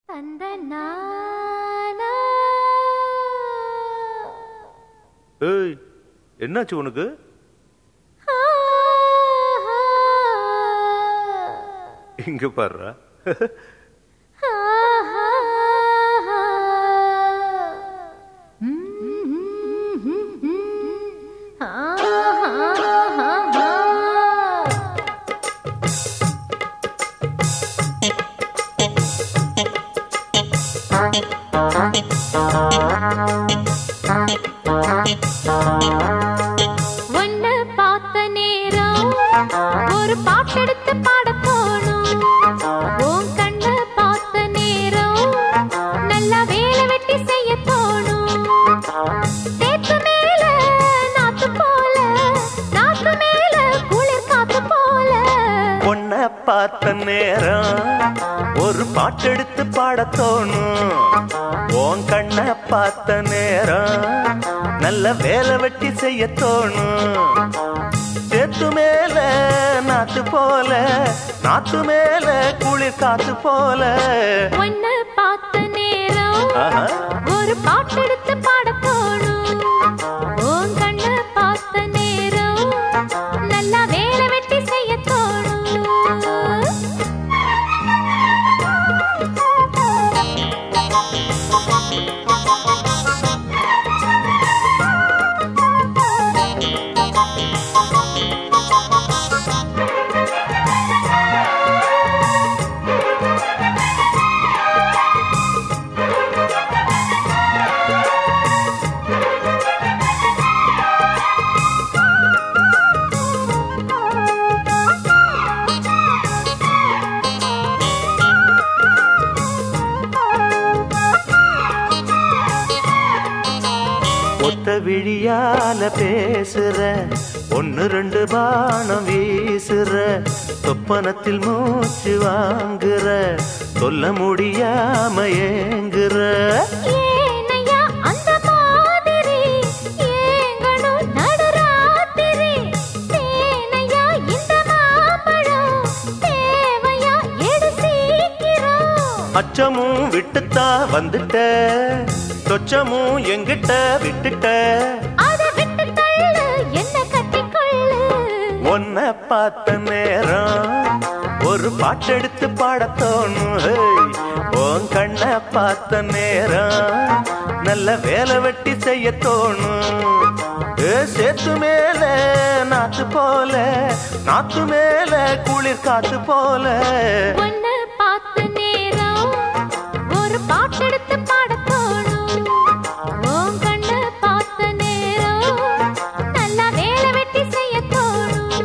தந்த நானா ஏய் என்னாச்சு உனக்கு இங்க பாருடா ஒன்னு பார்த்த நேரம் ஒரு பாட்டெடுத்து பாடத் தோணும் உன் கண்ணு பார்த்த நேரம் நல்லா வேலை வெட்டி செய்ய தோணும் தேத்து மேல நாத்து போல நாத்து மேல குளிர் காத்து போல பொண்ண பார்த்த நேரம் ஒரு பாட்டெடுத்து பாடத் தோணும் உன் கண்ண பார்த்த நேரம் நல்ல வேலை வெட்டி செய்ய தோணும் சேத்து மேல நாத்து போல நாத்து மேல குளிர் காத்து போல ஒன்னு பார்த்த நேரம் ஆஹா. ஒரு பாட்டெடுத்து பாடத் தோணும் உன் கண்ணு பார்த்த நேரம் நல்லா வேலை வெட்டி செய்ய தோணும் ஒத்த விழியால பேசுற ஒன்னு ரெண்டு பானம் வீசுற சொப்பனத்தில் மூச்சு வாங்குற சொல்ல முடியாம ஏங்குற ஏனையா அந்த மாதிரி ஏங்கணும் நடுராத்திரி தேனையா இந்த மாம்பழம் தேவையா எடு சீக்கிரம் அச்சமும் விட்டுத்தா வந்துட்ட சொச்சமும் எங்கிட்ட விட்டுட்ட அதை விட்டு தள்ளு என்ன கட்டிக்கொள்ளு உன்னை பார்த்த நேரம் ஒரு பாட்டெடுத்து பாடத் தோணும் ஹேய். உன் கண்ணை பார்த்த நேரம் நல்ல வேலை வெட்டி செய்ய தோணும் ஏ சேத்து மேல நாத்து போல நாத்து மேல குளிர் காத்து போல ஒன்னு பார்த்த நேரம் ஒரு பாட்டெடுத்து பாடத் தோணும் உன் கண்ணு பார்த்த நேரம் நல்லா வேலை வெட்டி செய்ய தோணும்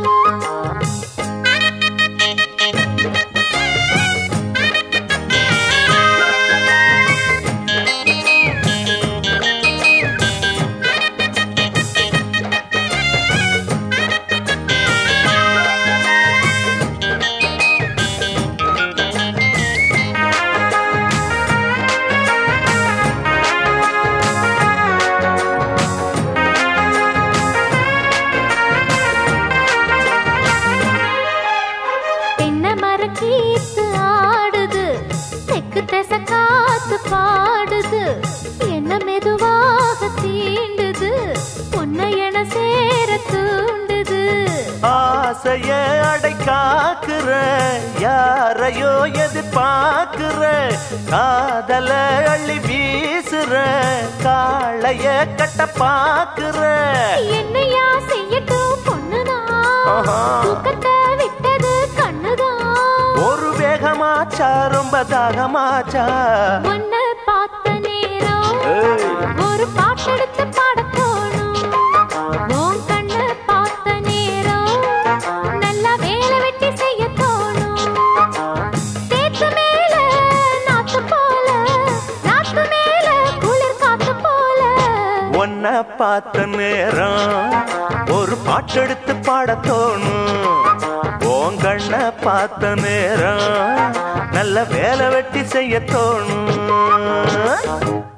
தென்னை மரம் கீத்து ஆடுது தெக்கு திச காத்து பாடுது என்ன மெதுவாக தீண்டுது உன்னை என சேர தூண்டுது ஆசைய அடை காக்குற யாரையோ எதிர்பார்க்கிற காதல அள்ளி வீசுற காளைய கட்ட பாக்குற என்னையா செய்யட்டும் பொண்ணுதான் ஆஹா. தூக்கத்தை விட்டது கண்ணுதான் ஒரு வேகமாச்சா ரொம்ப தாகமாச்சா உன்னை பார்த்த நேரம் ஏய். ஒரு பாட்டெடுத்து பாடத் தோணும் உன் கண்ணை பார்த்த நேரம் நல்லா வேலை வெட்டி செய்ய தோணும் தேத்து மேல நாத்து போல நாத்து மேல குளிர் காத்து போல உன்னை பார்த்த நேரம் ஒரு பாட்டெடுத்து பாடத் தோணும் உன் கண்ணை பார்த்த நேரம் நல்ல வேலை வெட்டி செய்ய தோணும்